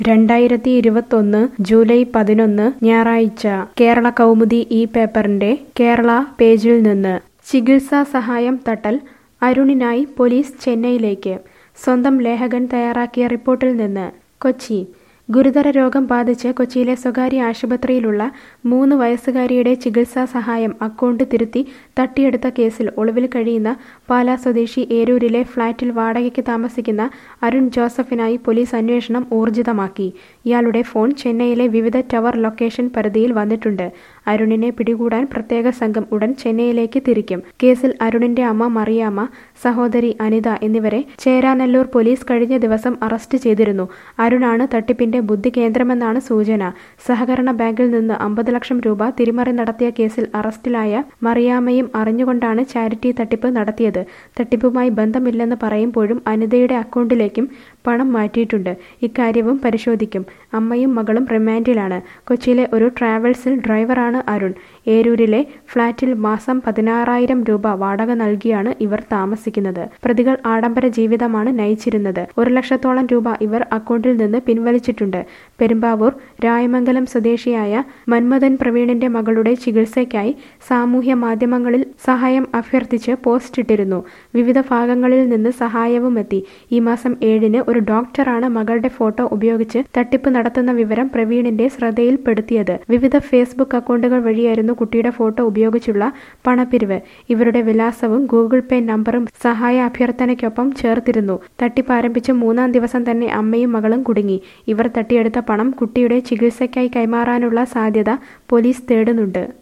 രണ്ടായിരത്തി ഇരുപത്തൊന്ന് ജൂലൈ പതിനൊന്ന് ഞായറാഴ്ച കേരള കൗമുദി ഈ പേപ്പറിന്റെ കേരള പേജിൽ നിന്ന് ചികിത്സാ സഹായം തട്ടൽ അരുണിനായി പോലീസ് ചെന്നൈയിലേക്ക് സ്വന്തം ലേഖകൻ തയ്യാറാക്കിയ റിപ്പോർട്ടിൽ നിന്ന് കൊച്ചി ഗുരുതര രോഗം ബാധിച്ച് കൊച്ചിയിലെ സ്വകാര്യ ആശുപത്രിയിലുള്ള മൂന്ന് വയസ്സുകാരിയുടെ ചികിത്സാ സഹായം അക്കൗണ്ട് തിരുത്തി തട്ടിയെടുത്ത കേസിൽ ഒളിവിൽ കഴിയുന്ന പാലാ സ്വദേശി ഏരൂരിലെ ഫ്ളാറ്റിൽ വാടകയ്ക്ക് താമസിക്കുന്ന അരുൺ ജോസഫിനായി പോലീസ് അന്വേഷണം ഊർജിതമാക്കി ഇയാളുടെ ഫോൺ ചെന്നൈയിലെ വിവിധ ടവർ ലൊക്കേഷൻ പരിധിയിൽ വന്നിട്ടുണ്ട് അരുണിനെ പിടികൂടാൻ പ്രത്യേക സംഘം ഉടൻ ചെന്നൈയിലേക്ക് തിരിക്കും കേസിൽ അരുണിന്റെ അമ്മ മറിയാമ്മ സഹോദരി അനിത എന്നിവരെ ചേരാനെല്ലൂർ പോലീസ് കഴിഞ്ഞ ദിവസം അറസ്റ്റ് ചെയ്തിരുന്നു അരുണാണ് തട്ടിപ്പിന്റെ ബുദ്ധി കേന്ദ്രമെന്നാണ് സൂചന സഹകരണ ബാങ്കിൽ നിന്ന് അമ്പത് ലക്ഷം രൂപ തിരിമറി നടത്തിയ കേസിൽ അറസ്റ്റിലായ മറിയാമ്മയും അറിഞ്ഞുകൊണ്ടാണ് ചാരിറ്റി തട്ടിപ്പ് നടത്തിയത് തട്ടിപ്പുമായി ബന്ധമില്ലെന്ന് പറയുമ്പോഴും അനിതയുടെ അക്കൗണ്ടിലേക്കും പണം മാറ്റിയിട്ടുണ്ട് ഇക്കാര്യവും പരിശോധിക്കും അമ്മയും മകളും റിമാൻഡിലാണ് കൊച്ചിയിലെ ഒരു ട്രാവൽസിൽ ഡ്രൈവറാണ് അരുൺ ഏരൂരിലെ ഫ്ളാറ്റിൽ മാസം പതിനാറായിരം രൂപ വാടക നൽകിയാണ് ഇവർ താമസിക്കുന്നത് പ്രതികൾ ആഡംബര ജീവിതമാണ് നയിച്ചിരുന്നത് ഒരു ലക്ഷത്തോളം രൂപ ഇവർ അക്കൗണ്ടിൽ നിന്ന് പിൻവലിച്ചിട്ടുണ്ട് പെരുമ്പാവൂർ രായമംഗലം സ്വദേശിയായ മന്മഥൻ പ്രവീണിന്റെ മകളുടെ ചികിത്സയ്ക്കായി സാമൂഹ്യ മാധ്യമങ്ങളിൽ സഹായം അഭ്യർത്ഥിച്ച് പോസ്റ്റ് ഇട്ടിരുന്നു വിവിധ ഭാഗങ്ങളിൽ നിന്ന് സഹായവും എത്തി ഈ മാസം ഏഴിന് ഒരു ഡോക്ടറാണ് മകളുടെ ഫോട്ടോ ഉപയോഗിച്ച് തട്ടിപ്പ് നടത്തുന്ന വിവരം പ്രവീണിന്റെ ശ്രദ്ധയിൽപ്പെടുത്തിയത് വിവിധ ഫേസ്ബുക്ക് അക്കൗണ്ടുകൾ വഴിയായിരുന്നു കുട്ടിയുടെ ഫോട്ടോ ഉപയോഗിച്ചുള്ള പണപ്പിരിവ് ഇവരുടെ വിലാസവും ഗൂഗിൾ പേ നമ്പറും സഹായ അഭ്യർത്ഥനയ്ക്കൊപ്പം ചേർത്തിരുന്നു തട്ടിപ്പ് ആരംഭിച്ച മൂന്നാം ദിവസം തന്നെ അമ്മയും മകളും കുടുങ്ങി ഇവർ തട്ടിയെടുത്ത പണം കുട്ടിയുടെ ചികിത്സയ്ക്കായി കൈമാറാനുള്ള സാധ്യത പോലീസ് തേടുന്നുണ്ട്